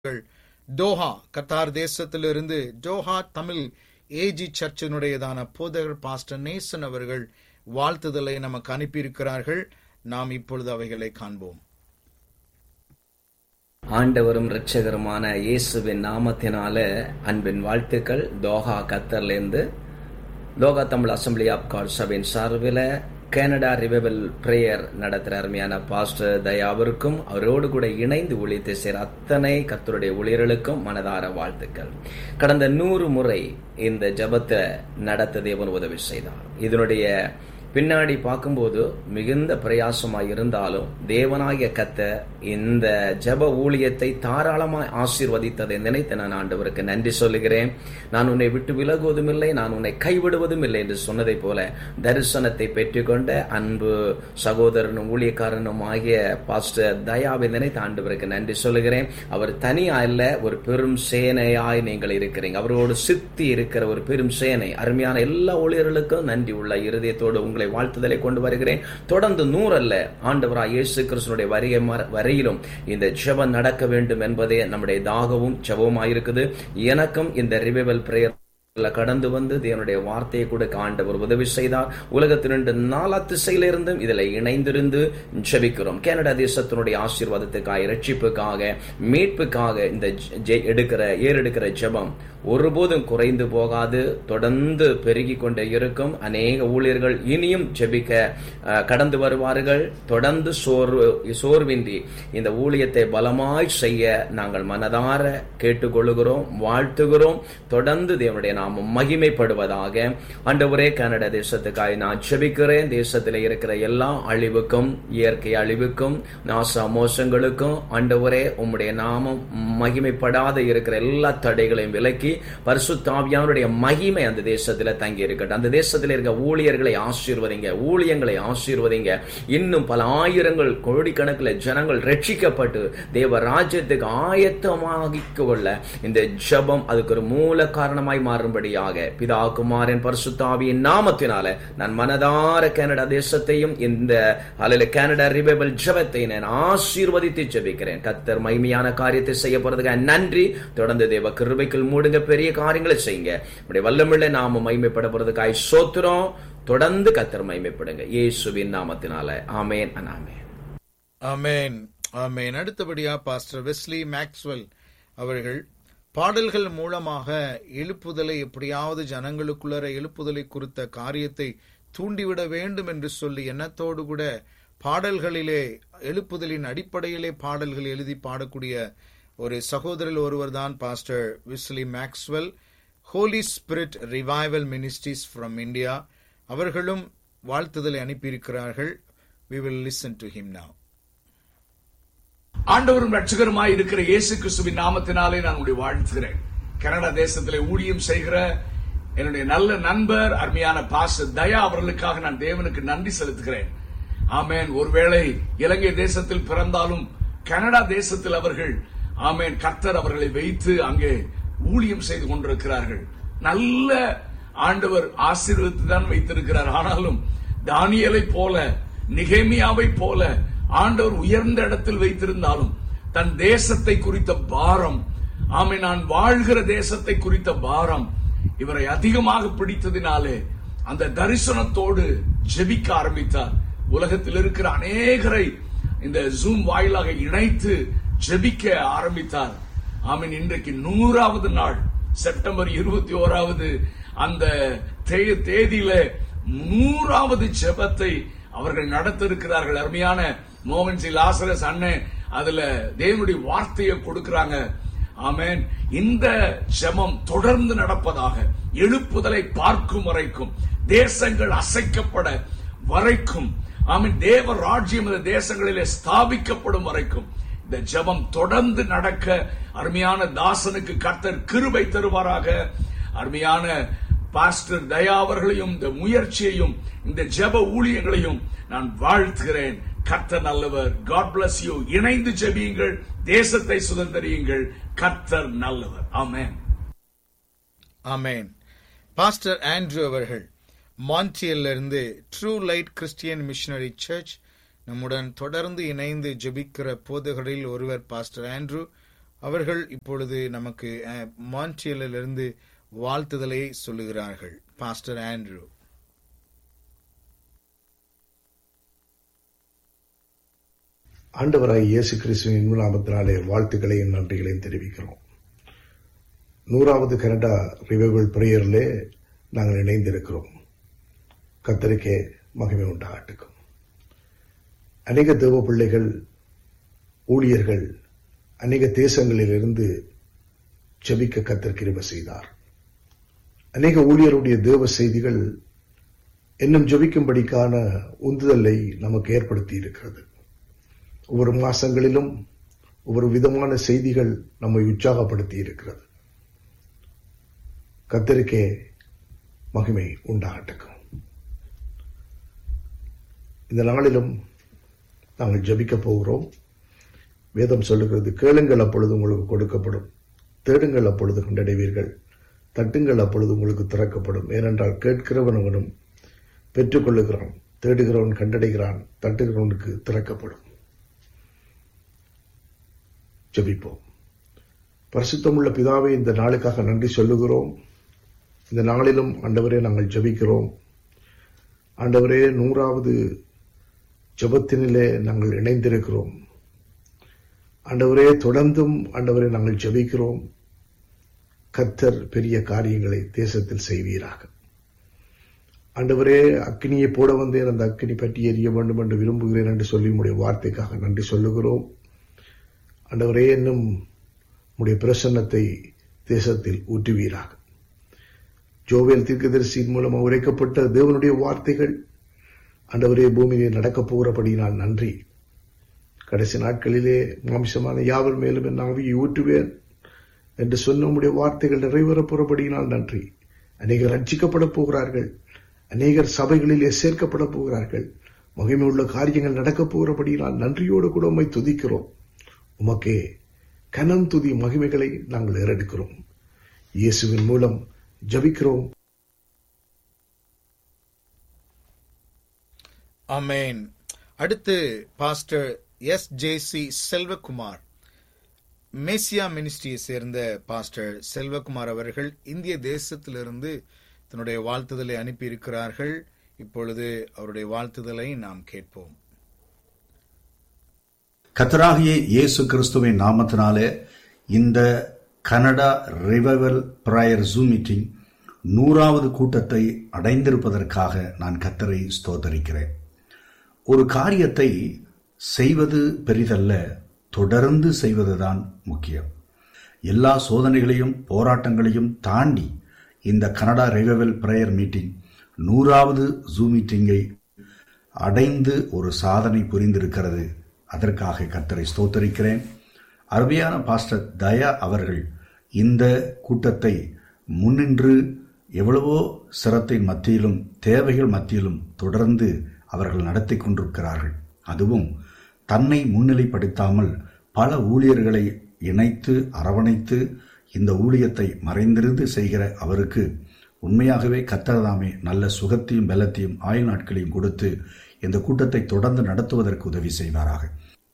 அவர்கள் Doha Qatar தேசத்திலிருந்து Doha Tamil A சர்ச்சினுடையதான போதகர் பாஸ்டர் நேசன் அவர்கள் வாழ்த்துதலை நமக்கு அனுப்பியிருக்கிறார்கள் நாம் இப்பொழுது அவைகளை காண்போம் ஆண்டவரும் இரட்சகருமான இயேசுவின் நாமத்தினால அன்பின் வாழ்த்துக்கள் தோஹா கத்தர்லேருந்து லோகா தமிழ் அசம்பிளி ஆப் காட் சபையின் சார்பில் கனடா ரிவைவல் பிரேயர் நடத்துகிற அருமையான பாஸ்டர் தயா அவருக்கும் அவரோடு கூட இணைந்து ஒழித்து சேர அத்தனை கத்தருடைய ஊழியர்களுக்கும் மனதார வாழ்த்துக்கள் கடந்த நூறு முறை இந்த ஜபத்தை நடத்த தேவன் உதவி செய்தார் இதனுடைய பின்னாடி பார்க்கும்போது மிகுந்த பிரயாசமாய் இருந்தாலும் தேவனாகிய கத்த இந்த ஜப ஊழியத்தை தாராளமாய் ஆசீர்வதித்ததை நினைத்து நான் ஆண்டவருக்கு நன்றி சொல்லுகிறேன் நான் உன்னை விட்டு விலகுவதும் இல்லை நான் உன்னை கைவிடுவதும் இல்லை என்று சொன்னதை போல தரிசனத்தை பெற்றுக்கொண்ட அன்பு சகோதரனும் ஊழியக்காரனும் ஆகிய பாஸ்டர் தயாவை நினைத்து ஆண்டவருக்கு நன்றி சொல்லுகிறேன் அவர் தனியா இல்ல ஒரு பெரும் சேனையாய் நீங்கள் இருக்கிறீங்க அவரோடு சித்தி இருக்கிற ஒரு பெரும் சேனை அருமையான எல்லா ஊழியர்களுக்கும் நன்றி உள்ள இருதயத்தோடு உங்கள் உங்களை வாழ்த்துதலை கொண்டு வருகிறேன் தொடர்ந்து நூறல்ல ஆண்டவராய் இயேசு கிறிஸ்தனுடைய வருகை வரையிலும் இந்த ஜெபம் நடக்க வேண்டும் என்பதே நம்முடைய தாகவும் ஜெபமாயிருக்குது எனக்கும் இந்த ரிவைவல் பிரேயர் கடந்து வந்து தேவனுடைய வார்த்தையை கொடுக்க ஆண்டவர் உதவி செய்தார் உலகத்திலிருந்து நாலா திசையிலிருந்தும் இதில் இணைந்திருந்து ஜெபிக்கிறோம் கனடா தேசத்தினுடைய ஆசீர்வாதத்துக்காக ரட்சிப்புக்காக மீட்புக்காக இந்த எடுக்கிற ஏறெடுக்கிற ஜெபம் ஒருபோதும் குறைந்து போகாது தொடர்ந்து பெருகி கொண்டே இருக்கும் அநேக ஊழியர்கள் இனியும் ஜெபிக்க கடந்து வருவார்கள் தொடர்ந்து சோர்வு சோர்வின்றி இந்த ஊழியத்தை பலமாய் செய்ய நாங்கள் மனதார கேட்டுக்கொள்ளுகிறோம் வாழ்த்துகிறோம் தொடர்ந்து தேவனுடைய நாமம் மகிமைப்படுவதாக ஆண்டவரே கனடா தேசத்துக்காக நான் ஜெபிக்கிறேன் தேசத்தில் இருக்கிற எல்லா அழிவுக்கும் இயற்கை அழிவுக்கும் நாச மோசங்களுக்கும் ஆண்டவரே உம்முடைய நாமம் மகிமைப்படாத இருக்கிற எல்லா தடைகளையும் விலக்கி பரிசுத்தாவியானுடைய மகிமை அந்த தேசத்தில் தங்கி இருக்கட்டும் அந்த தேசத்தில் இருக்க ஊழியர்களை ஆசீர்வதிங்க ஊழியங்களை ஆசீர்வதிங்க இன்னும் பல ஆயிரங்கள் கோடிக்கணக்கில் ஜனங்கள் ரட்சிக்கப்பட்டு தேவ ராஜ்யத்துக்கு ஆயத்தமாகிக் கொள்ள இந்த ஜபம் அதுக்கு ஒரு மூல காரணமாய் மாறும்படியாக பிதா குமாரன் பரிசுத்தாவியின் நாமத்தினால நான் மனதார கனடா தேசத்தையும் இந்த அலையில கனடா ரிவைவல் ஜபத்தை நான் ஆசீர்வதித்து ஜபிக்கிறேன் கத்தர் மகிமையான காரியத்தை செய்ய போறதுக்காக நன்றி தொடர்ந்து தேவ கிருபைக்குள் மூடுங்க பெரிய காரியங்களை செய்யுங்க நம்முடைய வல்லமில்ல நாம மகிமைப்பட போறதுக்காக சோத்துறோம் தொடர்ந்து கத்தர் மகிமைப்படுங்க இயேசுவின் நாமத்தினால ஆமேன் அனாமேன் ஆமேன் ஆமேன் அடுத்தபடியா பாஸ்டர் வெஸ்லி மேக்ஸ்வெல் அவர்கள் பாடல்கள் மூலமாக எழுப்புதலை எப்படியாவது ஜனங்களுக்குள்ளர எழுப்புதலை குறித்த காரியத்தை தூண்டிவிட வேண்டும் என்று சொல்லி எண்ணத்தோடு கூட பாடல்களிலே எழுப்புதலின் அடிப்படையிலே பாடல்கள் எழுதி பாடக்கூடிய ஒரு சகோதரர் ஒருவர் தான் pastor Wesley Maxwell holy spirit revival ministries from India அவர்களும் வாழ்த்துதலை அனுப்பியிருக்கிறார்கள் we will listen to him now ஆண்டவரும் ரட்சகருமாய் இருக்கிற இயேசு கிறிஸ்துவின் நாமத்தினாலே நான் உங்களை வாழ்த்துகிறேன் கனடா தேசத்திலே ஊழியம் செய்கிற என்னுடைய நல்ல நண்பர் அருமையான பாச தயா அவர்களுக்காக நான் தேவனுக்கு நன்றி செலுத்துகிறேன் ஆமேன் ஒருவேளை இலங்கை தேசத்தில் பிறந்தாலும் கனடா தேசத்தில் அவர்கள் ஆமேன் கர்த்தர் அவர்களை வைத்து அங்கே ஊழியம் செய்து கொண்டிருக்கிறார்கள் நல்ல ஆண்டவர் ஆசீர்வதித்து தான் வைத்திருக்கிறார் ஆனாலும் தானியலை போல நிகேமியாவை போல ஆண்டவர் உயர்ந்த இடத்தில் வைத்திருந்தாலும் தன் தேசத்தை குறித்த பாரம் ஆமை நான் வாழ்கிற தேசத்தை குறித்த பாரம் இவரை அதிகமாக பிடித்ததினாலே அந்த தரிசனத்தோடு ஜெபிக்க ஆரம்பித்தார் உலகத்தில் இருக்கிற அநேகரை இந்த ஜூம் வாயிலாக இணைத்து ஜெபிக்க ஆரம்பித்தார் ஆமீன் இன்றைக்கு நூறாவது நாள் செப்டம்பர் இருபத்தி ஓராவது அந்த தேதியில நூறாவது ஜெபத்தை அவர்கள் நடத்த இருக்கிறார்கள் அருமையான மோகன்சி லாசரஸ் அண்ணன் அதுல தேவனுடைய வார்த்தையை கொடுக்கிறாங்க ஆமேன் இந்த ஜெபம் தொடர்ந்து நடப்பதாக எழுப்புதலை பார்க்கும் வரைக்கும் தேசங்கள் அசைக்கப்பட வரைக்கும் ஆமீன் தேவ ராஜ்யம் இந்த தேசங்களிலே ஸ்தாபிக்கப்படும் வரைக்கும் இந்த ஜெபம் தொடர்ந்து நடக்க அருமையான தாசனுக்கு கர்த்தர் கிருபை தருவாராக அருமையான பாஸ்டர் தயா அவர்களையும் இந்த முயற்சியையும் இந்த ஜெப ஊழியங்களையும் நான் வாழ்த்துகிறேன் கர்த்தர் நல்லவர் காட் பிளஸ் யூ இணைந்து ஜெபியுங்கள் தேசத்தை சுதந்திரியுங்கள் கர்த்தர் நல்லவர் ஆமேன் ஆமேன் பாஸ்டர் ஆண்ட்ரூ அவர்கள் மான்ட்ரியல்ல இருந்து true light Christian missionary church நம்முடன் தொடர்ந்து இணைந்து ஜெபிக்கிற போதகரில் ஒருவர் பாஸ்டர் ஆண்ட்ரூ அவர்கள் இப்பொழுது நமக்கு அஹ், மான்ட்ரியலிலிருந்து வாழ்த்துதலை சொல்லுகிறார்கள் பாஸ்டர் ஆண்ட்ரூ ஆண்டவராய் இயேசு கிறிஸ்துவின் நாமத்தினாலே வாழ்த்துக்களையும் நன்றிகளையும் தெரிவிக்கிறோம் நூறாவது கனடா ரிவைவல் பிரேயரிலே நாங்கள் இணைந்திருக்கிறோம் கத்தருக்கே மகிமை உண்டாகட்டுக்கும் அநேக தேவ பிள்ளைகள் ஊழியர்கள் அநேக தேசங்களிலிருந்து ஜெபிக்க கத்தர் கிருபை செய்தார் அநேக ஊழியருடைய தேவ செய்திகள் இன்னும் ஜெபிக்கும்படிக்கான உந்துதலை நமக்கு ஏற்படுத்தி இருக்கிறது ஒவ்வொரு மாசங்களிலும் ஒவ்வொரு விதமான செய்திகள் நம்மை உற்சாகப்படுத்தி இருக்கிறது கத்தருக்கே மகிமை உண்டாகட்டும் இந்த நாளிலும் நாங்கள் ஜெபிக்க போகிறோம் வேதம் சொல்லுகிறது கேளுங்கள் அப்பொழுது உங்களுக்கு கொடுக்கப்படும் தேடுங்கள் அப்பொழுது கண்டடைவீர்கள் தட்டுங்கள் அப்பொழுது உங்களுக்கு திறக்கப்படும் ஏனென்றால் கேட்கிறவன் அவனும் பெற்றுக்கொள்ளுகிறான் தேடுகிறவன் கண்டடைகிறான் தட்டுகிறவனுக்கு திறக்கப்படும் ஜெபிப்போம் பரிசுத்தமுள்ள பிதாவே இந்த நாளுக்காக நன்றி சொல்லுகிறோம் இந்த நாளிலும் ஆண்டவரே நாங்கள் ஜெபிக்கிறோம் ஆண்டவரே நூறாவது ஜெபத்தினிலே நாங்கள் இணைந்திருக்கிறோம் ஆண்டவரே தொடர்ந்தும் ஆண்டவரே நாங்கள் ஜெபிக்கிறோம் கத்தர் பெரிய காரியங்களை தேசத்தில் செய்வீராக ஆண்டவரே அக்கினியை போட வந்தேன் அந்த அக்கினி பற்றி எரிய வேண்டும் என்று விரும்புகிறேன் என்று சொல்லி உடைய வார்த்தைக்காக நன்றி சொல்லுகிறோம் ஆண்டவரே என்னும் உடைய பிரசன்னத்தை தேசத்தில் ஊற்றுவீராக ஜோவேல் தீர்க்கதரிசியின் மூலம் உரைக்கப்பட்ட தேவனுடைய வார்த்தைகள் ஆண்டவரே பூமியிலே நடக்கப் போகிறபடியினால் நன்றி கடைசி நாட்களிலே மாம்சமான யாவர் மேலும் என் ஆவியை ஊற்றுவேன் என்று சொன்ன உம்முடைய வார்த்தைகள் நிறைவேறப் போகிறபடியினால் நன்றி அநேகர் ரட்சிக்கப்பட போகிறார்கள் அநேகர் சபைகளிலே சேர்க்கப்பட போகிறார்கள் மகிமையுள்ள காரியங்கள் நடக்கப் போகிறபடியினால் நன்றியோடு கூட உம்மை துதிக்கிறோம் உமக்கே கனம் துதி மகிமைகளை நாங்கள் ஏறெடுக்கிறோம் இயேசுவின் மூலம் ஜபிக்கிறோம் அமேன் அடுத்து pastor S J C Selvakumar Messiah மினிஸ்ட்ரியை சேர்ந்த பாஸ்டர் செல்வகுமார் அவர்கள் இந்திய தேசத்திலிருந்து தன்னுடைய வாழ்த்துதலை அனுப்பி இருக்கிறார்கள் இப்பொழுது அவருடைய வாழ்த்துதலை நாம் கேட்போம் கத்தராகிய இயேசு கிறிஸ்துவின் நாமத்தினாலே இந்த Canada revival prayer Zoom meeting நூறாவது கூட்டத்தை அடைந்திருப்பதற்காக நான் கத்தரை ஸ்தோத்தரிக்கிறேன் ஒரு காரியத்தை செய்வது பெரிதல்ல தொடர்ந்து செய்வதுதான் முக்கியம் எல்லா சோதனைகளையும் போராட்டங்களையும் தாண்டி இந்த கனடா ரிவைவல் பிரேயர் மீட்டிங் நூறாவது ஜூம் மீட்டிங்கை அடைந்து ஒரு சாதனை புரிந்திருக்கிறது அதற்காக கத்தரை ஸ்தோத்தரிக்கிறேன் அருமையான பாஸ்டர் தயா அவர்கள் இந்த கூட்டத்தை முன்னின்று எவ்வளவோ சிரத்தின் மத்தியிலும் தேவைகள் மத்தியிலும் தொடர்ந்து அவர்கள் நடத்தி கொண்டிருக்கிறார்கள் அதுவும் தன்னை முன்னிலைப்படுத்தாமல் பல ஊழியர்களை இணைத்து அரவணைத்து இந்த ஊழியத்தை மறைந்திருந்து செய்கிற அவருக்கு உண்மையாகவே கத்தரதாமே நல்ல சுகத்தையும் பலத்தையும் ஆயுள் நாட்களையும் கொடுத்து இந்த கூட்டத்தை தொடர்ந்து நடத்துவதற்கு உதவி செய்வாராக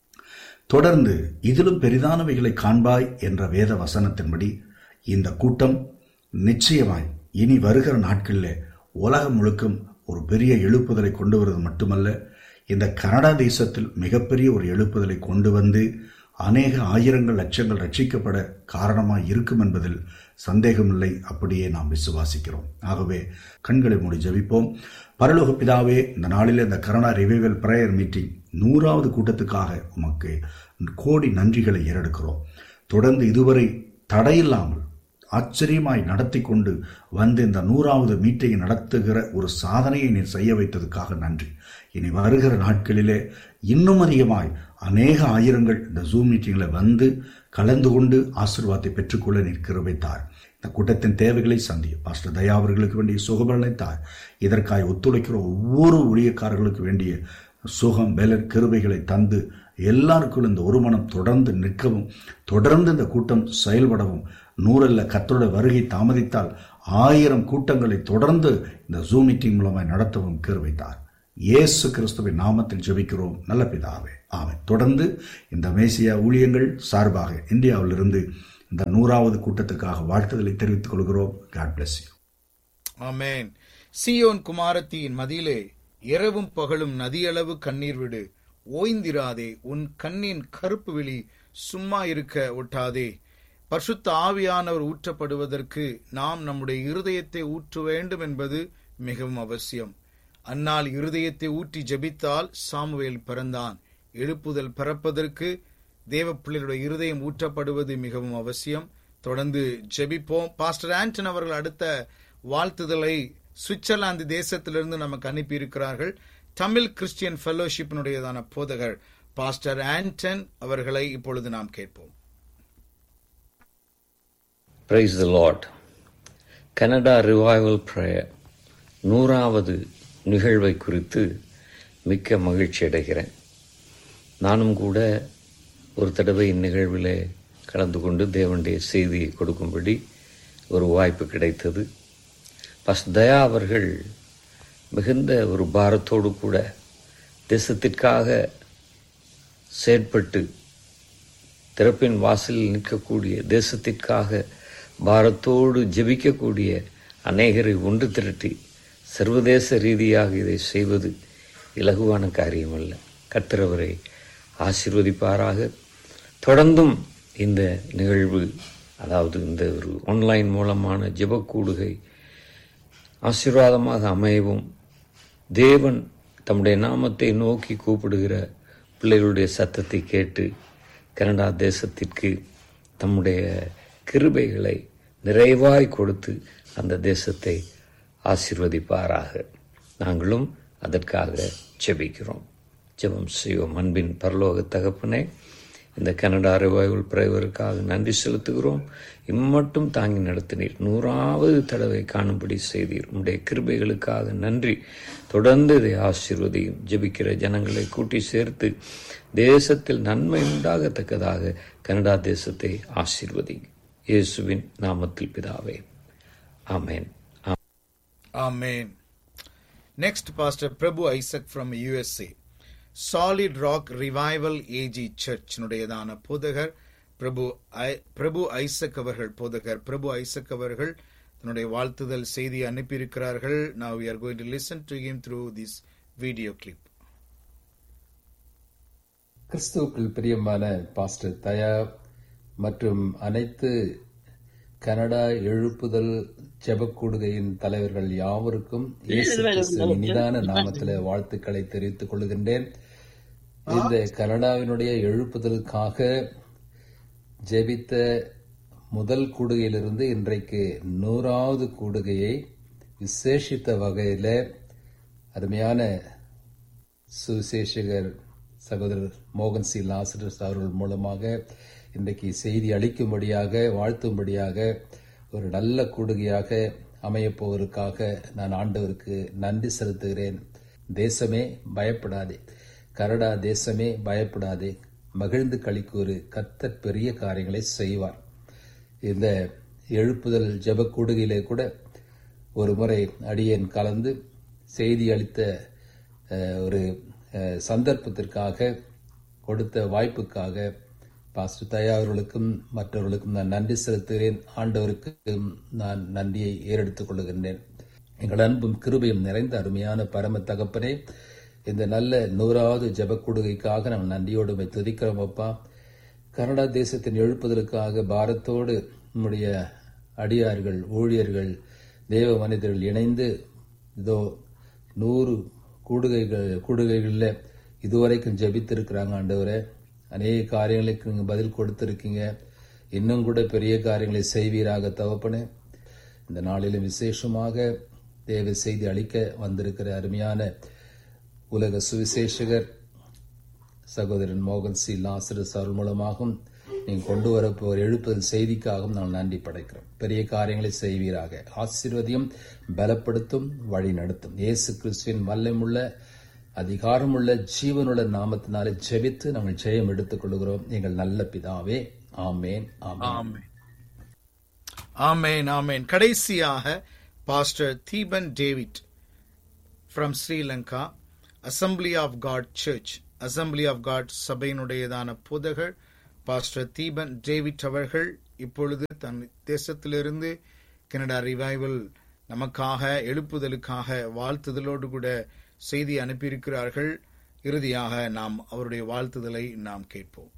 தொடர்ந்து இதிலும் பெரிதானவைகளை காண்பாய் என்ற வேத வசனத்தின்படி இந்த கூட்டம் நிச்சயமாய் இனி வருகிற நாட்களில் உலகம் முழுக்கும் ஒரு பெரிய எழுப்புதலை கொண்டு வருவது மட்டுமல்ல இந்த கனடா தேசத்தில் மிகப்பெரிய ஒரு எழுப்புதலை கொண்டு வந்து அநேக ஆயிரங்கள் லட்சங்கள் ரட்சிக்கப்பட காரணமாக இருக்கும் என்பதில் சந்தேகமில்லை அப்படியே நாம் விசுவாசிக்கிறோம் ஆகவே கண்களை மூடி ஜெபிப்போம் பரலோக பிதாவே இந்த நாளில் இந்த கருணா ரிவைவல் பிரேயர் மீட்டிங் நூறாவது கூட்டத்துக்காக உமக்கு கோடி நன்றிகளை ஏறெடுக்கிறோம் தொடர்ந்து இதுவரை தடையில்லாமல் ஆச்சரியமாய் நடத்தி கொண்டு வந்து இந்த நூறாவது மீட்டிங்கை நடத்துகிற ஒரு சாதனையை நீர் செய்ய வைத்ததுக்காக நன்றி இனி வருகிற நாட்களிலே இன்னும் அதிகமாய் அநேக ஆயிரங்கள் இந்த ஜூம் மீட்டிங்கில் வந்து கலந்து கொண்டு ஆசீர்வாதத்தை பெற்றுக்கொள்ள நிற்கிற வைத்தார் இந்த கூட்டத்தின் தேவைகளை சந்தி பாஸ்டர் தயா அவர்களுக்கு வேண்டிய சுகபலனை தார் இதற்காய் ஒத்துழைக்கிற ஒவ்வொரு ஊழியக்காரர்களுக்கு வேண்டிய சுகம் பலன் கிருபைகளை தந்து எல்லாருக்கும் இந்த ஒரு மனம் தொடர்ந்து நிற்கவும் தொடர்ந்து இந்த கூட்டம் செயல்படவும் நூறல்ல கத்தரோட வருகை தாமதித்தால் ஆயிரம் கூட்டங்களை தொடர்ந்து இந்த ஜூம் மீட்டிங் மூலமாய் நடத்தவும் கிருவைத்தார் இயேசு கிறிஸ்துவின் நாமத்தில் ஜெபிக்கிறோம் நல்ல பிதாவே ஆமென் தொடர்ந்து இந்த மேசியா ஊழியங்கள் சார்பாக இந்தியாவிலிருந்து இந்த நூறாவது கூட்டத்துக்காக வாழ்த்துதலை தெரிவித்துக் கொள்கிறோம் காட் பிளஸ் யூ ஆமென் சியோன் குமாரத்தியின் மதியிலே இரவும் பகலும் நதியளவு கண்ணீர் விடு ஓய்ந்திராதே உன் கண்ணின் கருப்பு விழி சும்மா இருக்க ஒட்டாதே பரிசுத்த ஆவியானவர் ஊற்றப்படுவதற்கு நாம் நம்முடைய இருதயத்தை ஊற்ற வேண்டும் என்பது மிகவும் அவசியம் அந்நாள் இருதயத்தை ஊற்றி ஜெபித்தால் சாமுவேல் பிறந்தான் எழுப்புதல் பிறப்பதற்கு தேவ பிள்ளைகளுடைய இருதயம் ஊற்றப்படுவது மிகவும் அவசியம் தொடர்ந்து ஜெபிப்போம் பாஸ்டர் ஆண்டன் அவர்கள் அடுத்த வாழ்த்துதலை சுவிட்சர்லாந்து தேசத்திலிருந்து நமக்கு அனுப்பியிருக்கிறார்கள் தமிழ் கிறிஸ்டியன் ஃபெல்லோஷிப்பினுடையதான போதகர் பாஸ்டர் ஆண்டன் அவர்களை இப்பொழுது நாம் கேட்போம் Praise the Lord. Canada revival prayer நூறாவது நிகழ்வை குறித்து மிக்க மகிழ்ச்சி அடைகிறேன் நானும் கூட ஒரு தடவை இந்நிகழ்விலே கலந்து கொண்டு தேவனுடைய செய்தியை கொடுக்கும்படி ஒரு வாய்ப்பு கிடைத்தது பஸ் தயா அவர்கள் மிகுந்த ஒரு பாரத்தோடு கூட தேசத்திற்காக செயற்பட்டு திறப்பின் வாசலில் நிற்கக்கூடிய தேசத்திற்காக பாரத்தோடு ஜெபிக்கக்கூடிய அநேகரை ஒன்று திரட்டி சர்வதேச ரீதியாக இதை செய்வது இலகுவான காரியமல்ல கர்த்தரவரை ஆசீர்வதிப்பாராக தொடர்ந்தும் இந்த நிகழ்வு அதாவது இந்த ஒரு ஆன்லைன் மூலமான ஜெபக்கூடுகை ஆசீர்வாதமாக அமையவும் தேவன் தம்முடைய நாமத்தை நோக்கி கூப்பிடுகிற பிள்ளைகளுடைய சத்தத்தை கேட்டு கனடா தேசத்திற்கு தம்முடைய கிருபைகளை நிறைவாய் கொடுத்து அந்த தேசத்தை ஆசீர்வதிப்பாராக நாங்களும் அதற்காக ஜெபிக்கிறோம் ஜெபம் செய்வோம் அன்பின் பரலோக தகப்பனே இந்த கனடா ரிவைவல் பிரைவருக்காக நன்றி செலுத்துகிறோம் இம்மட்டும் தாங்கி நடத்தினீர் நூறாவது தடவை காணும்படி செய்தீர் உம்முடைய கிருபைகளுக்காக நன்றி தொடர்ந்து இதை ஆசீர்வதியும் ஜெபிக்கிற ஜனங்களை கூட்டி சேர்த்து தேசத்தில் நன்மை உண்டாகத்தக்கதாக கனடா தேசத்தை ஆசீர்வதி இயேசுவின் நாமத்தில் பிதாவே ஆமென் Amen. Next, Pastor Prabhu Isaac from USA. Solid Rock Revival AG Church னுடையதான போதகர் பிரபு ஐ- பிரபு ஐசக் அவர்கள் போதகர் பிரபு ஐசக் அவர்கள் தன்னுடைய வாழ்த்துதல் செய்தி அனுப்பியிருக்கிறார்கள் now we are going to listen to him through this video clip கிறிஸ்துவுக்குள் பிரியமான பாஸ்டர் தயா மற்றும் அனைத்து கனடா எழுப்புதல் ஜெபக்கூடுகையின் தலைவர்கள் யாவருக்கும் இயேசு கிறிஸ்துவின் இனிதான நாமத்தில வாழ்த்துக்களை தெரிவித்துக் கொள்கின்றேன் இந்த கனடாவினுடைய எழுப்புதலுக்காக ஜெபித்த முதல் கூடுகையிலிருந்து இன்றைக்கு நூறாவது கூடுகையை விசேஷித்த வகையில அருமையான சுவிசேஷகர் சகோதரர் மோகன் சி லாசரஸ் அவர்கள் மூலமாக இன்றைக்கு செய்தி அளிக்கும்படியாக வாழ்த்தும்படியாக ஒரு நல்ல கூடுகையாக அமையப்போவதற்காக நான் ஆண்டவருக்கு நன்றி செலுத்துகிறேன் தேசமே பயப்படாதே கனடா தேசமே பயப்படாதே மகிழ்ந்து களிக்கூறு கத்தர் பெரிய காரியங்களை செய்வார் இந்த எழுப்புதல் ஜெப கூடுகையிலே கூட ஒரு முறை அடியேன் கலந்து செய்தி அளித்த அஹ், ஒரு அஹ், சந்தர்ப்பத்திற்காக கொடுத்த வாய்ப்புக்காக பாஸ்டர் தயா அவர்களுக்கும் மற்றவர்களுக்கும் நான் நன்றி செலுத்துகிறேன் ஆண்டவருக்கும் நான் நன்றியை ஏறெடுத்துக் கொள்கின்றேன் எங்கள் அன்பும் கிருபையும் நிறைந்த அருமையான பரம தகப்பனே இந்த நல்ல நூறாவது ஜெபக்கூடுகைக்காக நாம் நன்றியோடு உம்மை துதிக்கிறோம் அப்பா கனடா தேசத்தின் எழுப்புதலுக்காக பாரத்தோடு நம்முடைய அடியார்கள் ஊழியர்கள் தேவ மனிதர்கள் இணைந்து இதோ நூறு கூடுகைகள் கூடுகைகளில் இதுவரைக்கும் ஜெபித்திருக்கிறாங்க ஆண்டவரே அநேக காரியங்களுக்கு நீங்கள் பதில் கொடுத்திருக்கீங்க இன்னும் கூட பெரிய காரியங்களை செய்வீராக தவப்பனே இந்த நாளிலும் விசேஷமாக தேவ செய்தி அளிக்க வந்திருக்கிற அருமையான உலக சுவிசேஷகர் சகோதரன் மோகன் சி லாசரஸ் அவர்கள் மூலமாகவும் நீங்கள் கொண்டு வரப்போகிற எழுப்புதல் செய்திக்காகவும் நான் நன்றி படைக்கிறோம் பெரிய காரியங்களை செய்வீராக ஆசீர்வதியும் பலப்படுத்தும் வழி நடத்தும் இயேசு கிறிஸ்துவின் வல்லமுள்ள அதிகாரமுள்ள ஜீவனுள்ள நாமத்தினாலே ஜெபித்து நாங்கள் ஜெயம் எடுத்துக் கொள்கிறோம் எங்கள் நல்ல பிதாவே ஆமேன் ஆமேன் ஆமென் ஆமென் ஆமென் கடைசியாக pastor Deepan David from Sri Lanka assembly of God church assembly of God சபையினுடையதான போதகர் பாஸ்டர் தீபன் டேவிட் அவர்கள் இப்பொழுது தன் தேசத்திலிருந்து கனடா ரிவைவல் நமக்காக எழுப்புதலுக்காக வாழ்த்துதலோடு கூட செய்தி அனுப்பியிருக்கிறார்கள் இறுதியாக நாம் அவருடைய வாழ்த்துதலை நாம் கேட்போம்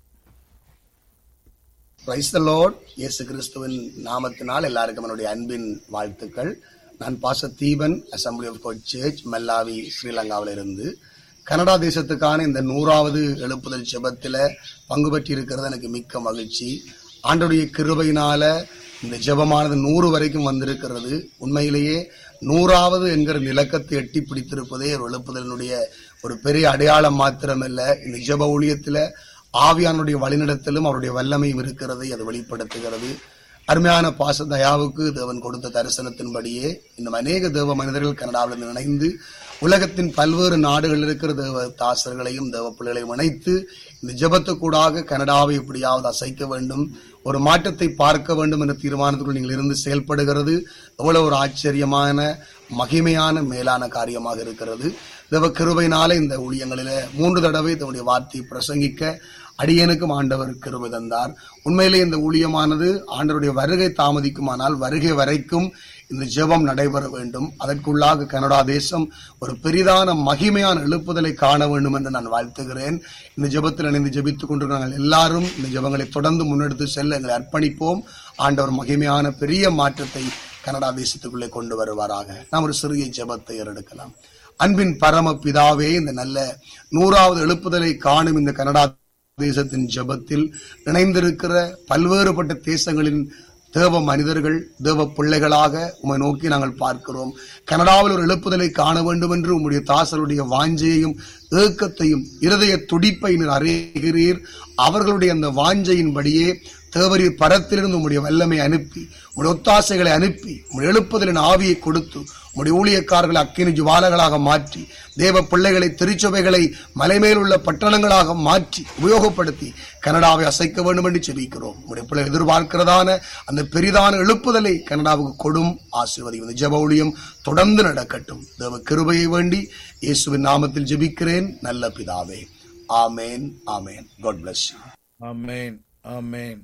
பிரைஸ் த லார்ட் இயேசு கிறிஸ்துவின் நாமத்தினால் எல்லாருக்கும் என்னுடைய அன்பின் வாழ்த்துக்கள் நான் பாச Deepan assembly of God church Mallavi ஸ்ரீலங்காவில இருந்து கனடா தேசத்துக்கான இந்த நூறாவது எழுப்புதல் ஜெபத்தில் பங்கு பெற்றி இருக்கிறது எனக்கு மிக்க மகிழ்ச்சி ஆண்டுடைய கிருபையினால இந்த ஜெபமானது நூறு வரைக்கும் வந்திருக்கிறது உண்மையிலேயே நூறாவது என்கிற நிலக்கத்தை எட்டி பிடித்திருப்பதே ஒரு எழுப்புதலினுடைய ஒரு பெரிய அடையாளம் மாத்திரமல்ல இந்த ஜெப ஊழியத்தில் ஆவியானுடைய வழிநடத்தலும் அவருடைய வல்லமையும் இருக்கிறதை அது வெளிப்படுத்துகிறது அருமையான பாச தயாவுக்கு தேவன் கொடுத்த தரிசனத்தின்படியே இன்னும் அநேக தேவ மனிதர்கள் கனடாவில் இணைந்து உலகத்தின் பல்வேறு நாடுகளில் இருக்கிற தேவ தாசர்களையும் தேவ பிள்ளைகளையும் இணைத்து இந்த ஜெபத்துக்கூடாக கனடாவை எப்படியாவது அசைக்க வேண்டும் ஒரு மாற்றத்தை பார்க்க வேண்டும் என்ற தீர்மானத்துக்குள் நீங்கள் இருந்து செயல்படுகிறது எவ்வளவு ஒரு ஆச்சரியமான மகிமையான மேலான காரியமாக இருக்கிறது தேவ கிருபையினால இந்த ஊழியங்களில மூன்று தடவை தன்னுடைய வார்த்தையை பிரசங்கிக்க அடியனுக்கும் ஆண்டவர் கிருபை தந்தார் உண்மையிலே இந்த ஊழியமானது ஆண்டவருடைய வருகை தாமதிக்குமானால் வருகை வரைக்கும் இந்த ஜெபம் நடைபெற வேண்டும் அதற்குள்ளாக கனடா தேசம் ஒரு பெரிதான மகிமையான எழுப்புதலை காண வேண்டும் என்று நான் வாழ்த்துகிறேன் இந்த ஜெபத்தில் இணைந்து ஜெபித்துக் கொண்டிருக்கிற நாங்கள் எல்லாரும் இந்த ஜெபங்களை தொடர்ந்து முன்னெடுத்து செல்ல எங்களை அர்ப்பணிப்போம் ஆண்டவர் மகிமையான பெரிய மாற்றத்தை கனடா தேசத்துக்குள்ளே கொண்டு வருவாராக நாம் ஒரு சிறிய ஜெபத்தை ஏறெடுக்கலாம் அன்பின் பரம பிதாவே இந்த நல்ல நூறாவது எழுப்புதலை காணும் இந்த கனடா தேசத்தின் ஜெபத்தில் இணைந்திருக்கிற பல்வேறுபட்ட தேசங்களின் தேவ மனிதர்கள் தேவ பிள்ளைகளாக உமை நோக்கி நாங்கள் பார்க்கிறோம் கனடாவில் ஒரு எழுப்புதலை காண வேண்டும் என்று உம்முடைய தாசருடைய வாஞ்சையையும் ஏக்கத்தையும் இருதய துடிப்பை நீர் அறிகிறீர் அவர்களுடைய அந்த வாஞ்சையின்படியே தேவரீர் பரத்திலிருந்து உம்முடைய வல்லமை அனுப்பி உம்முடைய ஒத்தாசைகளை அனுப்பி உம்முடைய எழுப்புதலின் ஆவியை கொடுத்து உம்முடைய ஊழியக்காரர்களை அக்கினி ஜுவாலங்களாக மாற்றி தேவ பிள்ளைகளை திருச்சபைகளை மலைமேல் உள்ள பட்டணங்களாக மாற்றி உபயோகப்படுத்தி கனடாவை அசைக்க வேண்டும் என்று செபிக்கிறோம் உடைய பிள்ளை எதிர்பார்க்கிறதான அந்த பெரிதான எழுப்புதலை கனடாவுக்கு கொடும் ஆசீர்வதி இந்த ஜெப ஊழியம் தொடர்ந்து நடக்கட்டும் தேவ கிருபையை வேண்டி இயேசுவின் நாமத்தில் ஜெபிக்கிறேன் நல்ல பிதாவே ஆமேன் ஆமேன் காட் பிளஸ் யூ ஆமேன் ஆமேன்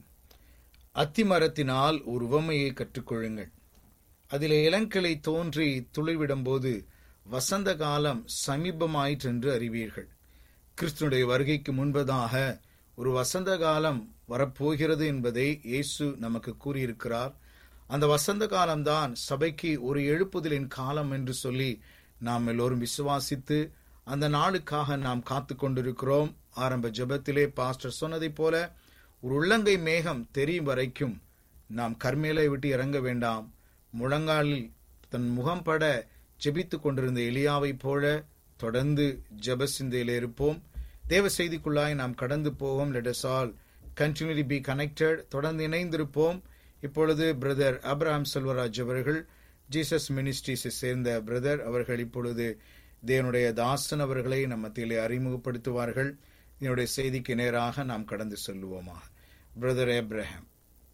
அத்திமரத்தினால் ஒரு உவமையை கற்றுக்கொள்ளுங்கள் அதிலே இளங்கிளை தோன்றி துளிர்விடும்போது வசந்த காலம் சமீபமாயிற்றென்று அறிவீர்கள் கிறிஸ்துனுடைய வருகைக்கு முன்பதாக ஒரு வசந்த காலம் வரப்போகிறது என்பதை இயேசு நமக்கு கூறியிருக்கிறார் அந்த வசந்த காலம்தான் சபைக்கு ஒரு எழுப்புதலின் காலம் என்று சொல்லி நாம் எல்லோரும் விசுவாசித்து அந்த நாளுக்காக நாம் காத்து கொண்டிருக்கிறோம் ஆரம்ப ஜெபத்திலே பாஸ்டர் சொன்னதைப் போல ஒரு உள்ளங்கை மேகம் தெரியும் வரைக்கும் நாம் கர்மேலை விட்டு இறங்க வேண்டாம் முழங்காலில் தன் முகம் பட ஜெபித்துக் கொண்டிருந்த எலியாவைப் போல தொடர்ந்து ஜெப சிந்தையில் இருப்போம் தேவ செய்திக்குள்ளாய் நாம் கடந்து போவோம் let us all continuously be connected தொடர்ந்து இணைந்திருப்போம் இப்பொழுது பிரதர் அப்ரஹாம் செல்வராஜ் அவர்கள் ஜீசஸ் மினிஸ்ட்ரிஸை சேர்ந்த பிரதர் அவர்கள் இப்பொழுது தேவனுடைய தாசன் அவர்களை நம்ம மத்தியிலே அறிமுகப்படுத்துவார்கள் இதனுடைய செய்திக்கு நேராக நாம் கடந்து செல்லுவோமா பிரதர் ஏப்ரஹாம்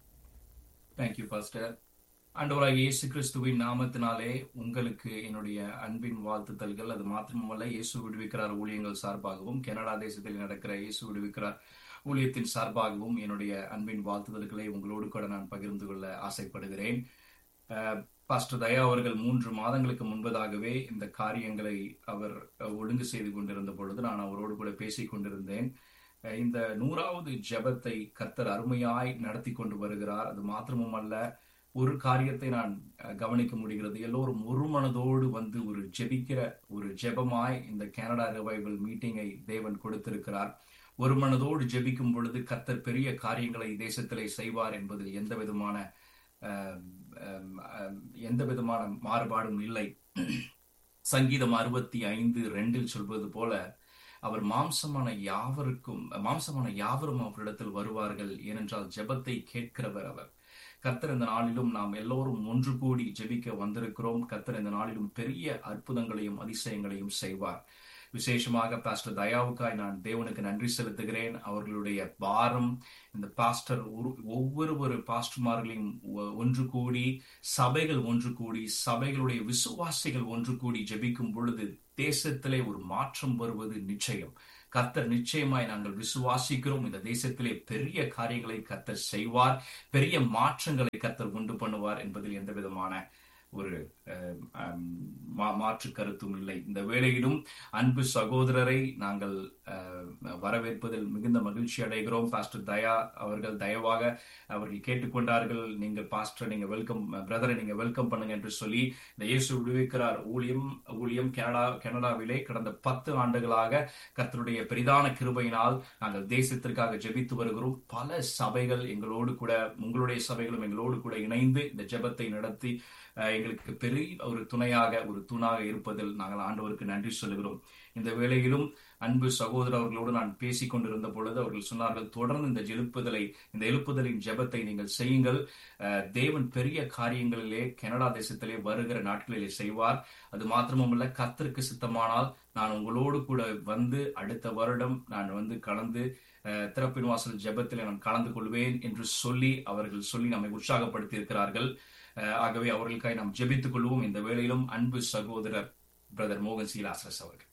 தேங்க்யூ பாஸ்டர் ஆண்டவராக இயேசு கிறிஸ்துவின் நாமத்தினாலே உங்களுக்கு என்னுடைய அன்பின் வாழ்த்துதல்கள் அது மாத்திரமல்ல இயேசு விடுவிக்கிறார் ஊழியங்கள் சார்பாகவும் கனடா தேசத்தில் நடக்கிற இயேசு விடுவிக்கிறார் ஊழியத்தின் சார்பாகவும் என்னுடைய அன்பின் வாழ்த்துதல்களை உங்களோடு கூட நான் பகிர்ந்து கொள்ள ஆசைப்படுகிறேன் அஹ், பாஸ்டர் தயா அவர்கள் மூன்று மாதங்களுக்கு முன்பதாகவே இந்த காரியங்களை அவர் அஹ், ஒழுங்கு செய்து கொண்டிருந்த பொழுது நான் அவரோடு கூட பேசிக் கொண்டிருந்தேன் அஹ், இந்த நூறாவது ஜெபத்தை கர்த்தர் அருமையாய் நடத்தி கொண்டு வருகிறார் அது மாத்திரமுமல்ல ஒரு காரியத்தை நான் அஹ், கவனிக்க முடிகிறது எல்லோரும் ஒரு மனதோடு வந்து ஒரு ஜெபிக்கிற ஒரு ஜெபமாய் இந்த கனடா ரிவைவல் மீட்டிங்கை தேவன் கொடுத்திருக்கிறார் ஒரு மனதோடு ஜெபிக்கும் பொழுது கர்த்தர் பெரிய காரியங்களை தேசத்திலே செய்வார் என்பதில் எந்த விதமான அஹ், அஹ், அஹ், எந்த விதமான மாறுபாடும் இல்லை சங்கீதம் அறுபத்தி ஐந்து ரெண்டில் சொல்வது போல அவர் மாம்சமான யாவருக்கும் மாம்சமான யாவரும் அவரிடத்தில் வருவார்கள் ஏனென்றால் ஜெபத்தை கேட்கிறவர் அவர் கர்த்தர் இந்த நாளிலும் நாம் எல்லோரும் ஒன்று கூடி ஜெபிக்க வந்திருக்கிறோம் கர்த்தர் இந்த நாளிலும் பெரிய அற்புதங்களையும் அதிசயங்களையும் செய்வார் விசேஷமாக பாஸ்டர் தயாவுக்காய் நான் தேவனுக்கு நன்றி செலுத்துகிறேன் அவர்களுடைய பாரம் இந்த பாஸ்டர் ஒரு- ஒவ்வொரு ஒரு பாஸ்டர்மார்களையும் ஒ- ஒன்று கூடி சபைகள் ஒன்று கூடி சபைகளுடைய விசுவாசிகள் ஒன்று கூடி ஜெபிக்கும் பொழுது தேசத்திலே ஒரு மாற்றம் வருவது நிச்சயம் கர்த்தர் நிச்சயமாய் நாங்கள் விசுவாசிக்கிறோம் இந்த தேசத்திலே பெரிய காரியங்களை கர்த்தர் செய்வார் பெரிய மாற்றங்களை கர்த்தர் உண்டு பண்ணுவார் என்பதில் எந்த விதமான ஒரு அஹ், அம், மா- மாற்று கருத்தும் இல்லை இந்த வேளையிலும் அன்பு சகோதரரை நாங்கள் அஹ், வரவேற்பதில் மிகுந்த மகிழ்ச்சி அடைகிறோம் பாஸ்டர் தயா அவர்கள் தயவாக அவர்கள் கேட்டுக்கொண்டார்கள் நீங்கள் பாஸ்டர் நீங்க வெல்கம் பிரதரை நீங்க வெல்கம் பண்ணுங்க என்று சொல்லி இந்த இயேசு விடுவிக்கிறார் ஊழியம் ஊழியம் கனடா கனடாவிலே கடந்த பத்து ஆண்டுகளாக கர்த்தருடைய பெரிதான கிருபையினால் நாங்கள் தேசத்திற்காக ஜெபித்து வருகிறோம் பல சபைகள் எங்களோடு கூட உங்களுடைய சபைகளும் எங்களோடு கூட இணைந்து இந்த ஜெபத்தை நடத்தி அஹ், எங்களுக்கு பெரிய ஒரு துணையாக ஒரு தூணாக இருப்பதில் நாங்கள் ஆண்டவருக்கு நன்றி சொல்லுகிறோம் இந்த வேளையிலும் அன்பு சகோதரர் அவர்களோடு நான் பேசிக் கொண்டிருந்த பொழுது அவர்கள் சொன்னார்கள் தொடர்ந்து இந்த எழுப்புதலை இந்த எழுப்புதலின் ஜெபத்தை நீங்கள் செய்யுங்கள் அஹ், தேவன் பெரிய காரியங்களிலே கனடா தேசத்திலே வருகிற நாட்களிலே செய்வார் அது மாத்திரமல்ல கர்த்தருக்கு சித்தமானால் நான் உங்களோடு கூட வந்து அடுத்த வருடம் நான் வந்து கலந்து அஹ், திறப்பின் வாசல் ஜெபத்திலே நான் கலந்து கொள்வேன் என்று சொல்லி அவர்கள் சொல்லி நம்மை உற்சாகப்படுத்தி இருக்கிறார்கள் அஹ், ஆகவே அவர்களுக்காக நாம் ஜெபித்துக் கொள்வோம் இந்த வேளையிலும் அன்பு சகோதரர் பிரதர் மோகன் சீலாசரஸ் அவர்கள்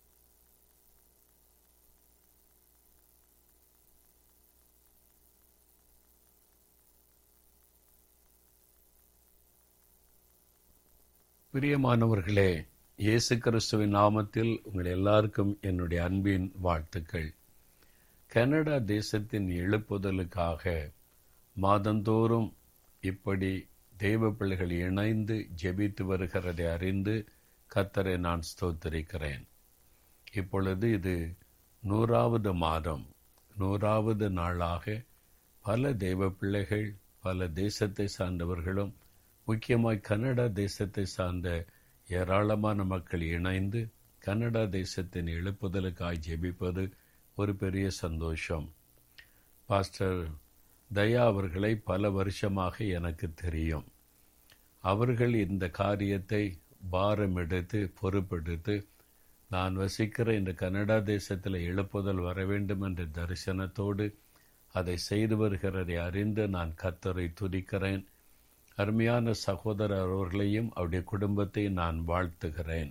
பிரியமானவர்களே இயேசு கிறிஸ்துவின் நாமத்தில் உங்கள் எல்லாருக்கும் என்னுடைய அன்பின் வாழ்த்துக்கள் கனடா தேசத்தின் எழுப்புதலுக்காக மாதந்தோறும் இப்படி தெய்வ பிள்ளைகள் இணைந்து ஜெபித்து வருகிறதை அறிந்து கத்தரை நான் ஸ்தோத்திரிக்கிறேன் இப்பொழுது இது நூறாவது மாதம் நூறாவது நாளாக பல தெய்வ பிள்ளைகள் பல தேசத்தை சார்ந்தவர்களும் முக்கியமாய் கனடா தேசத்தை சார்ந்த ஏராளமான மக்கள் இணைந்து கனடா தேசத்தின் எழுப்புதலுக்காய் ஜெபிப்பது ஒரு பெரிய சந்தோஷம் பாஸ்டர் தயா அவர்களை பல வருஷமாக எனக்கு தெரியும் அவர்கள் இந்த காரியத்தை பாரம் எடுத்து பொறுப்பெடுத்து நான் வசிக்கிற இந்த கனடா தேசத்தில் எழுப்புதல் வர வேண்டும் என்ற தரிசனத்தோடு அதை செய்து வருகிறதை அறிந்து நான் கத்தரை துதிக்கிறேன் அருமையான சகோதரர் அவர்களையும் அவருடைய குடும்பத்தையும் நான் வாழ்த்துகிறேன்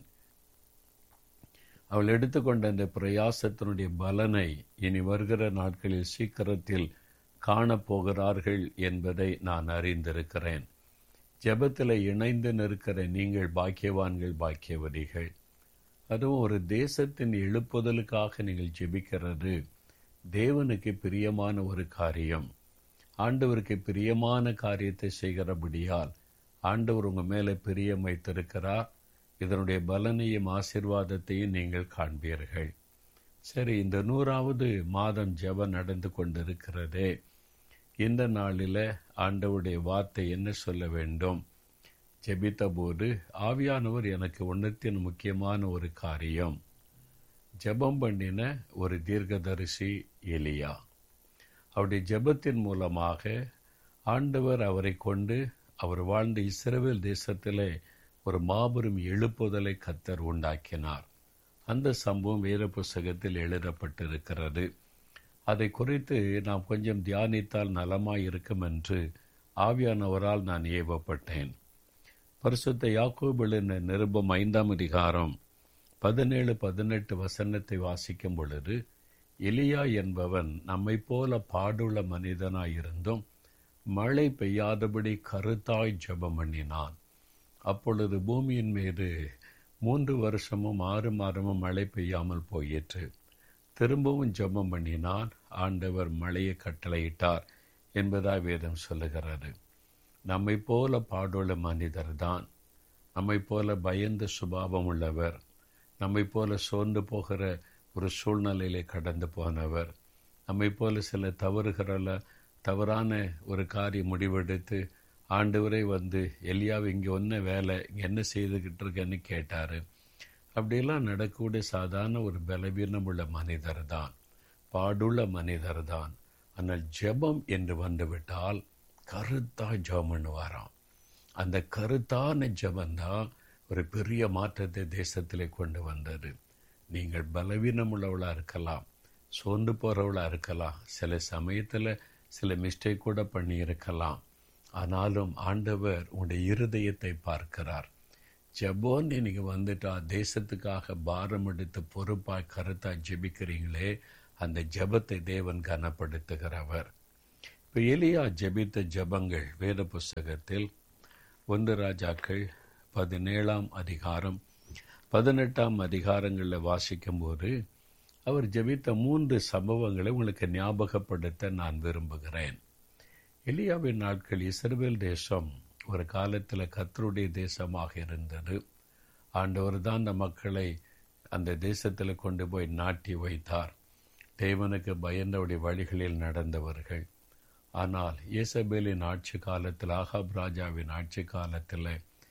அவள் எடுத்துக்கொண்ட இந்த பிரயாசத்தினுடைய பலனை இனி வருகிற நாட்களில் சீக்கிரத்தில் காணப்போகிறார்கள் என்பதை நான் அறிந்திருக்கிறேன் ஜெபத்தில் இணைந்து நிற்கிற நீங்கள் பாக்கியவான்கள் பாக்கியவதிகள் அதுவும் ஒரு தேசத்தின் எழுப்புதலுக்காக நீங்கள் ஜெபிக்கிறது தேவனுக்கு பிரியமான ஒரு காரியம் ஆண்டவருக்கு பிரியமான காரியத்தை செய்கிறபடியால் ஆண்டவர் உங்க மேலே பிரியம் வைத்திருக்கிறார் இதனுடைய பலனையும் ஆசிர்வாதத்தையும் நீங்கள் காண்பீர்கள் சரி இந்த நூறாவது மாதம் ஜெபம் நடந்து கொண்டிருக்கிறதே இந்த நாளில் ஆண்டவருடைய வார்த்தை என்ன சொல்ல வேண்டும் ஜெபித்தபோது ஆவியானவர் எனக்கு உணர்த்தின முக்கியமான ஒரு காரியம் ஜெபம் பண்ணின ஒரு தீர்க்கதரிசி எலியா அவருடைய ஜெபத்தின் மூலமாக ஆண்டவர் அவரை கொண்டு அவர் வாழ்ந்த இஸ்ரவேல் தேசத்திலே ஒரு மாபெரும் எழுப்புதலை கத்தர் உண்டாக்கினார் அந்த சம்பவம் வேத புஸ்தகத்தில் எழுதப்பட்டிருக்கிறது அதை குறித்து நாம் கொஞ்சம் தியானித்தால் நலமாய் இருக்கும் என்று ஆவியானவரால் நான் ஏவப்பட்டேன் பரிசுத்த யாக்கோபிலின் நிருபம் ஐந்தாம் அதிகாரம் பதினேழு பதினெட்டு வசனத்தை வாசிக்கும் பொழுது எலியா என்பவன் நம்மை போல பாடுள்ள மனிதனாயிருந்தும் மழை பெய்யாதபடி கருத்தாய் ஜெபம் பண்ணினான் அப்பொழுது பூமியின் மீது மூன்று வருஷமும் ஆறு மாதமும் மழை பெய்யாமல் போயிற்று திரும்பவும் ஜெபம் பண்ணினான் ஆண்டவர் மழையை கட்டளையிட்டார் என்பதாய் வேதம் சொல்லுகிறது நம்மை போல பாடுள்ள மனிதர் தான் நம்மை போல பயந்த சுபாவம் உள்ளவர் நம்மை போல சோர்ந்து போகிற ஒரு சூழ்நிலையிலே கடந்து போனவர் நம்மை போல சில தவறுகள தவறான ஒரு காரியம் முடிவெடுத்து ஆண்டவரே வந்து எலியாவை இங்கே ஒன்ன வேலை இங்கே என்ன செய்துக்கிட்டு இருக்கேன்னு கேட்டார் அப்படியெல்லாம் நடக்கக்கூடிய சாதாரண ஒரு பலவீனம் உள்ள மனிதர் தான் பாடுள்ள மனிதர் தான் ஆனால் ஜெபம் என்று வந்துவிட்டால் கருத்தா ஜெபம் பண்ணுவாராம் அந்த கருத்தான ஜெபந்தான் ஒரு பெரிய மாற்றத்தை தேசத்திலே கொண்டு வந்தது நீங்கள் பலவீனம் உள்ளவளா இருக்கலாம் சோர்ந்து போறவளா இருக்கலாம் சில சமயத்துல சில மிஸ்டேக் கூட பண்ணி இருக்கலாம் ஆனாலும் ஆண்டவர் உங்களுடைய இருதயத்தை பார்க்கிறார் ஜெபோன்னு நீங்க வந்துட்டா தேசத்துக்காக பாரம் எடுத்து பொறுப்பாய் கருத்தா ஜெபிக்கிறீங்களே அந்த ஜெபத்தை தேவன் கனப்படுத்துகிறவர் இப்போ எலியா ஜெபித்த ஜெபங்கள் வேத புஸ்தகத்தில் ஒன்று ராஜாக்கள் பதினேழாம் அதிகாரம் பதினெட்டாம் அதிகாரங்களில் வாசிக்கும்போது அவர் ஜெபித்த மூன்று சம்பவங்களை உங்களுக்கு ஞாபகப்படுத்த நான் விரும்புகிறேன் எலியாவின் நாட்கள் இஸ்ரவேல் தேசம் ஒரு காலத்தில் கத்தருடைய தேசமாக இருந்தது ஆண்டவர் தான் அந்த மக்களை அந்த தேசத்தில் கொண்டு போய் நாட்டி வைத்தார் தேவனுக்கு பயந்தவுடைய வழிகளில் நடந்தவர்கள் ஆனால் இயேசபேலின் ஆட்சி காலத்தில் ஆகாப் ராஜாவின் ஆட்சி காலத்தில்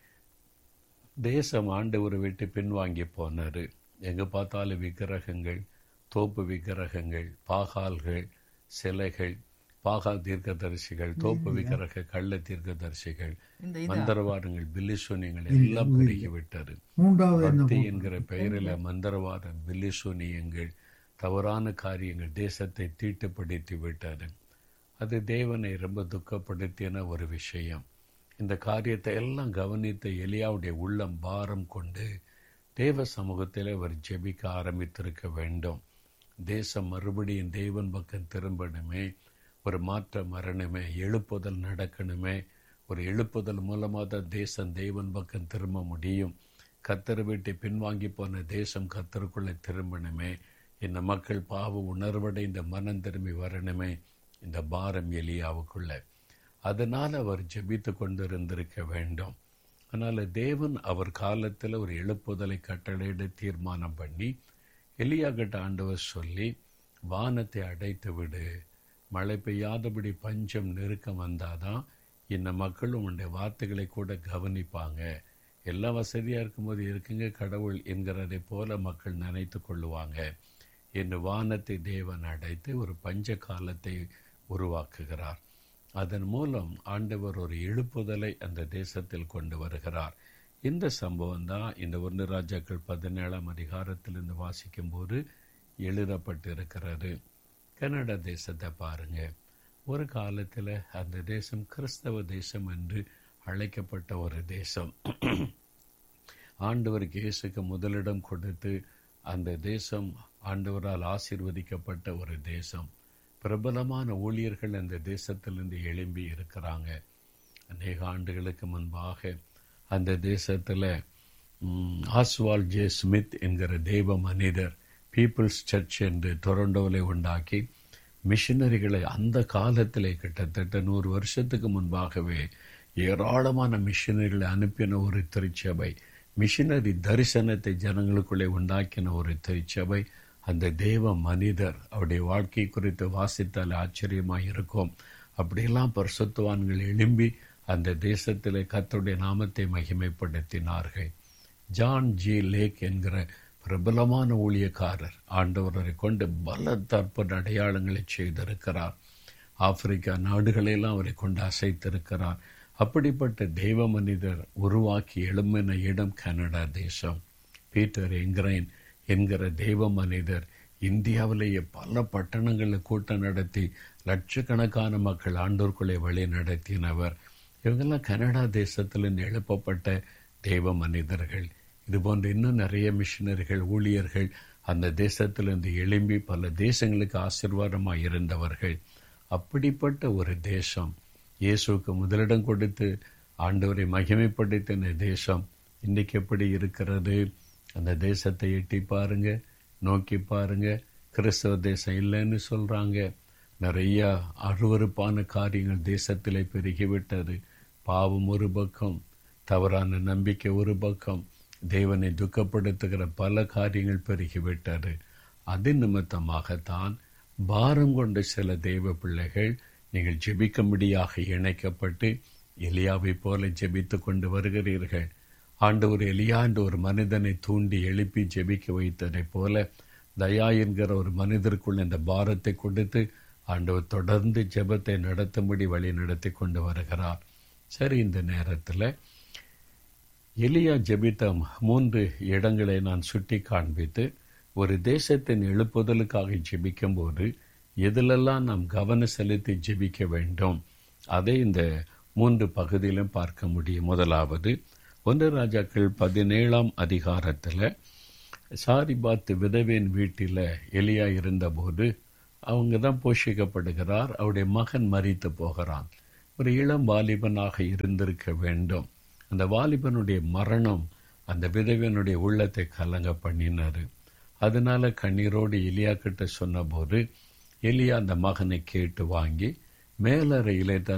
தேசம் ஆண்டவரை விட்டு பின்வாங்கி போனாரு எங்க பார்த்தாலும் விக்கிரகங்கள் தோப்பு விக்கிரகங்கள் பாகால்கள் சிலைகள் பாகா தீர்க்கதரிசிகள் தோப்பு விக்கிரக கள்ள தீர்க்கதரிசிகள் மந்திரவாதங்கள் பில்லிசூனியங்கள் எல்லாம் பெருகி விட்டது பக்தி என்கிற பெயரில் மந்திரவாத பில்லிசூனியங்கள் தவறான காரியங்கள் தேசத்தை தீட்டுப்படுத்தி விட்டது அது தேவனை ரொம்ப துக்கப்படுத்தின ஒரு விஷயம் இந்த காரியத்தை எல்லாம் கவனித்த எலியாவுடைய உள்ளம் பாரம் கொண்டு தேவ சமூகத்தில் அவர் ஜெபிக்க ஆரம்பித்திருக்க வேண்டும் தேசம் மறுபடியும் தேவன் பக்கம் திரும்பணுமே ஒரு மாற்றம் வரணுமே எழுப்புதல் நடக்கணுமே ஒரு எழுப்புதல் மூலமாக தான் தேசம் தேவன் பக்கம் திரும்ப முடியும் கத்தரை விட்டு பின்வாங்கி போன தேசம் கத்தருக்குள்ளே திரும்பணுமே இந்த மக்கள் பாவ உணர்வடைந்த மனம் திரும்பி வரணுமே இந்த பாரம் எலியாவுக்குள்ள அதனால் அவர் ஜெபித்து கொண்டிருந்திருக்க வேண்டும் அதனால் தேவன் அவர் காலத்தில் ஒரு எழுப்புதலை கட்டளையிட தீர்மானம் பண்ணி எலியா கிட்ட ஆண்டவர் சொல்லி வானத்தை அடைத்து விடு மழை பெய்யாதபடி பஞ்சம் நெருக்கம் வந்தாதான் இந்த மக்களும் உன்னுடைய வார்த்தைகளை கூட கவனிப்பாங்க எல்லாம் வசதியாக இருக்கும்போது இருக்குங்க கடவுள் என்கிறதை போல மக்கள் நினைத்து கொள்ளுவாங்க என்று வானத்தை தேவன் அடைத்து ஒரு பஞ்ச காலத்தை உருவாக்குகிறார் அதன் மூலம் ஆண்டவர் ஒரு எழுப்புதலை அந்த தேசத்தில் கொண்டு வருகிறார் இந்த சம்பவம் தான் இந்த ஒன்று ராஜாக்கள் பதினேழாம் அதிகாரத்திலிருந்து வாசிக்கும் போது எழுதப்பட்டிருக்கிறது கனடா தேசத்தை பாருங்க ஒரு காலத்தில் அந்த தேசம் கிறிஸ்தவ தேசம் என்று அழைக்கப்பட்ட ஒரு தேசம் ஆண்டவருக்கு இயேசுக்கு முதலிடம் கொடுத்து அந்த தேசம் ஆண்டவரால் ஆசீர்வதிக்கப்பட்ட ஒரு தேசம் பிரபலமான ஊழியர்கள் அந்த தேசத்திலிருந்து எழும்பி இருக்கிறாங்க அநேக ஆண்டுகளுக்கு முன்பாக அந்த தேசத்தில் ஆஸ்வால் ஜே ஸ்மித் என்கிற தெய்வ மனிதர் பீப்புள்ஸ் சர்ச் என்று டொரண்டோவில் உண்டாக்கி மிஷினரிகளை அந்த காலத்திலே கிட்டத்தட்ட நூறு வருஷத்துக்கு முன்பாகவே ஏராளமான மிஷினரிகளை அனுப்பின ஒரு திருச்சபை மிஷினரி தரிசனத்தை ஜனங்களுக்குள்ளே உண்டாக்கின ஒரு திருச்சபை அந்த தேவ மனிதர் அவருடைய வாழ்க்கை குறித்து வாசித்தால் ஆச்சரியமாக இருக்கும் அப்படியெல்லாம் பரிசுத்துவான்கள் எழும்பி அந்த தேசத்தில் கத்தருடைய நாமத்தை மகிமைப்படுத்தினார்கள் ஜான் ஜி லேக் என்கிற பிரபலமான ஊழியக்காரர் ஆண்டவரை கொண்டு பல தற்ப அடையாளங்களை செய்திருக்கிறார் ஆப்பிரிக்கா நாடுகளெல்லாம் அவரை கொண்டு அசைத்திருக்கிறார் அப்படிப்பட்ட தெய்வ மனிதர் உருவாக்கி எழும்பின இடம் கனடா தேசம் பீட்டர் என்கிறைன் என்கிற தெய்வ மனிதர் இந்தியாவிலேயே பல பட்டணங்களில் கூட்டம் நடத்தி லட்சக்கணக்கான மக்கள் ஆண்டோர்க்குள்ளே வழி நடத்தினவர் இவங்கெல்லாம் கனடா தேசத்திலிருந்து எழுப்பப்பட்ட தெய்வ மனிதர்கள் இது போன்ற இன்னும் நிறைய மிஷினரிகள் ஊழியர்கள் அந்த தேசத்திலிருந்து எழும்பி பல தேசங்களுக்கு ஆசிர்வாதமாக இருந்தவர்கள் அப்படிப்பட்ட ஒரு தேசம் இயேசுக்கு முதலிடம் கொடுத்து ஆண்டவரை மகிமைப்படுத்தின தேசம் இன்னைக்கு எப்படி இருக்கிறது அந்த தேசத்தை எட்டி பாருங்க நோக்கி பாருங்க கிறிஸ்தவ தேசம் இல்லைன்னு சொல்றாங்க நிறைய அருவறுப்பான காரியங்கள் தேசத்திலே பெருகிவிட்டது பாவம் ஒரு பக்கம் தவறான நம்பிக்கை ஒரு பக்கம் தேவனை துக்கப்படுத்துகிற பல காரியங்கள் பெருகிவிட்டது அது நிமித்தமாகத்தான் பாரம் கொண்ட சில தெய்வ பிள்ளைகள் நீங்கள் ஜெபிக்கும்படியாக இணைக்கப்பட்டு எலியாவை போல ஜெபித்து கொண்டு வருகிறீர்கள் ஆண்டவர் எலியா என்ற ஒரு மனிதனை தூண்டி எழுப்பி ஜெபிக்க வைத்ததைப் போல தயா என்கிற ஒரு மனிதருக்குள் இந்த பாரத்தை கொடுத்து ஆண்டவர் தொடர்ந்து ஜெபத்தை நடத்தும்படி வழி நடத்தி கொண்டு வருகிறார் சரி இந்த நேரத்தில் எலியா ஜெபித்த மூன்று இடங்களை நான் சுட்டி காண்பித்து ஒரு தேசத்தின் எழுப்புதலுக்காக ஜெபிக்கும் போது எதிலெல்லாம் நாம் கவனம் செலுத்தி ஜெபிக்க வேண்டும் அதை இந்த மூன்று பகுதியிலும் பார்க்க முடியும் முதலாவது ஒன்று ராஜாக்கள் பதினேழாம் அதிகாரத்தில் சாரிபாத் விதவின் வீட்டில் எலியா இருந்தபோது அவங்க தான் போஷிக்கப்படுகிறார் அவருடைய மகன் மறித்து போகிறான் ஒரு இளம் வாலிபனாக இருந்திருக்க வேண்டும் அந்த வாலிபனுடைய மரணம் அந்த விதவியனுடைய உள்ளத்தை கலங்க பண்ணினாரு அதனால கண்ணீரோடு எலியா கிட்ட சொன்னபோது எலியா அந்த மகனை கேட்டு வாங்கி மேலறையிலே தன்